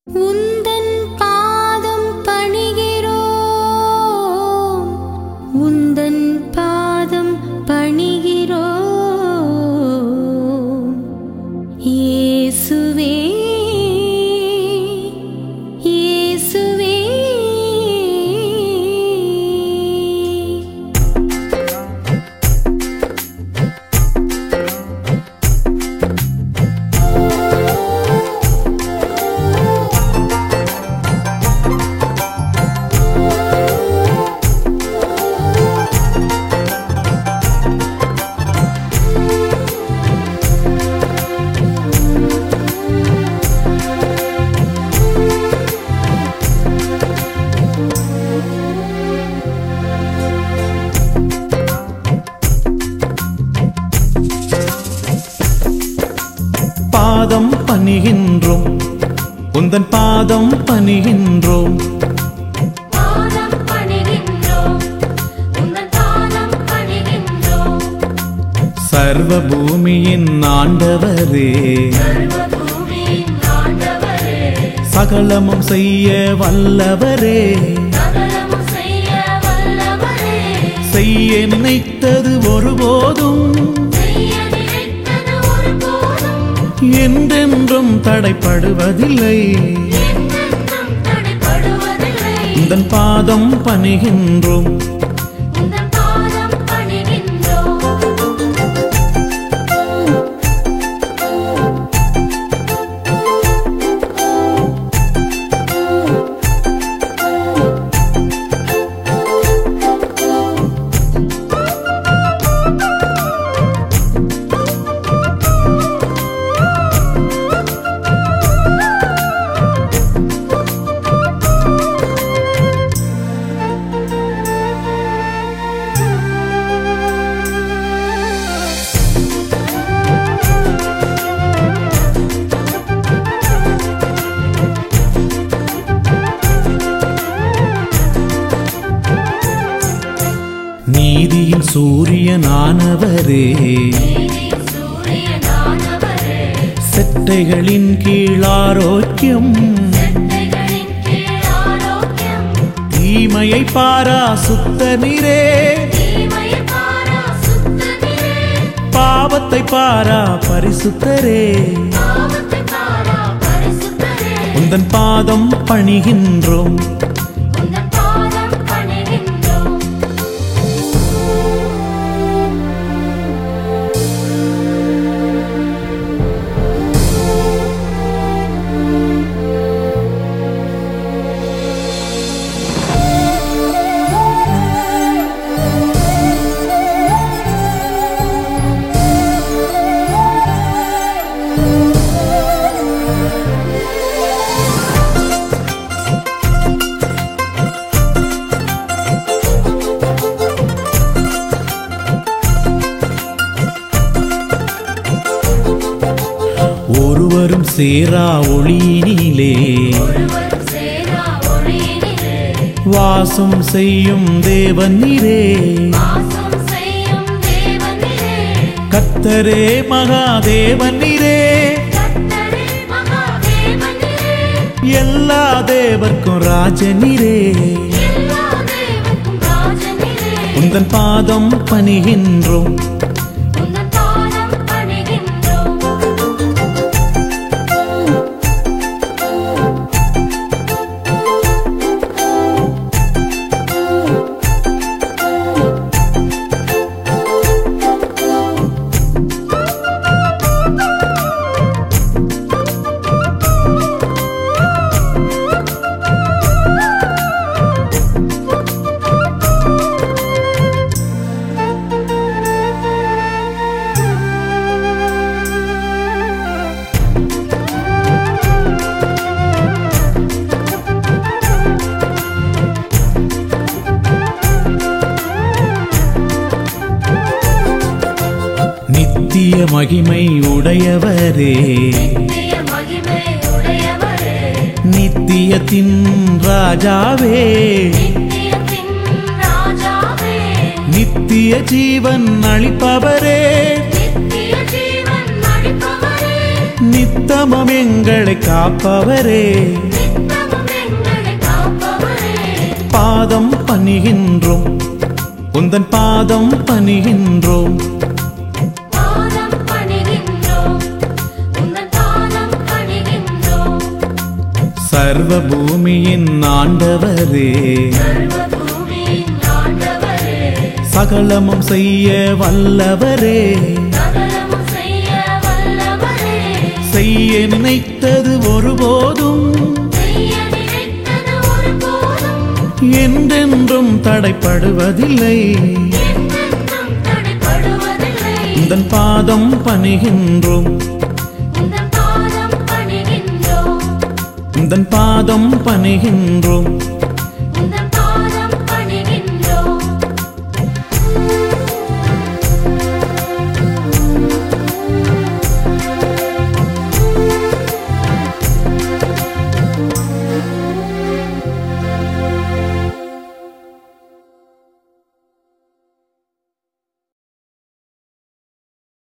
உந்தன் பாதம் பணிகிறோம் உந்தன் பாதம் பணிகிறோம் இயேசுவே இயேசுவே பாதம் பணிகின்றோம் உந்தன் பாதம் பணிகின்றோம் பாதம் பணிகின்றோம் உங்கள் பாதம் பணிகின்றோம் சர்வ பூமியின் ஆண்டவரே சர்வபூமியின் ஆண்டவரே சகலமும் செய்ய வல்லவரே சகலமும் செய்ய வல்லவரே செய்ய நினைத்தது ஒருபோதும் செய்ய நினைத்தது ஒருபோதும் என்றென்றும் தடைப்படுவதில்லை என்றென்றும் தடைபடுவதில்லை உந்தன் பாதம் பணிகின்றோம் உங்கள் பாதம் பணிகின்றோம் நீதியின் சூரியனானவரே நீதி சூரியனானவரே செட்டைகளின் கீழ் ஆரோக்கியம் செட்டைகளின் கீழ் ஆரோக்கியம் தீமையை பாரா சுத்த நீரே தீமையை பாரா சுத்தனிரே பாவத்தை பாரா பரிசுத்தரே பாவத்தை பாரா பரிசுத்தரே உந்தன் பாதம் பணிகின்றோம் உங்கள் பாதம் பணிகின்றோம் ஒருவரும் சேரா ஒளியினிலே ஒருவரும் சேரா ஒளியினிலே வாசம் செய்யும் தேவன் நீரே வாசம் செய்யும் தேவனிலே கத்தரே மகாதேவன் நீரே கர்த்தரே மகாதேவனிலே எல்லா தேவர்க்கும் ராஜனீரே எல்லா தேவனுக்கும் ராஜனிலே உந்தன் பாதம் பணிகின்றோம் உங்கள் பாதம் பணிகின்றோம் நித்திய மகிமை உடையவரே நித்திய மகிமை உடையவரே நித்தியத்தின் ராஜாவே நித்தியத்தின் ராஜாவே நித்திய ஜீவன் அளிப்பவரே நித்திய ஜீவன் அளிப்பவரே நித்தமம் எங்களை காப்பவரே நித்திய பாதம் பணிகின்றோம் உந்தன் பாதம் பணிகின்றோம் பாதம் பணிகின்றோம் உந்தன் பாதம் பணிகின்றோம் சர்வ பூமியின் ஆண்டவரே சர்வ பூமியின் ஆண்டவரே சகலமும் செய்ய வல்லவரே சகலமும் செய்ய வல்லவரே செய்ய நினைத்தது ஒருபோதும் செய்ய நினைத்தது ஒருபோதும் என்றென்றும் தடைப்படுவதில்லை என்றென்றும் தடைபடுவதில்லை உந்தன் பாதம் பணிகின்றோம் உந்தன் பாதம் பணிகின்றோம் உந்தன் பாதம் பணிகின்றோம்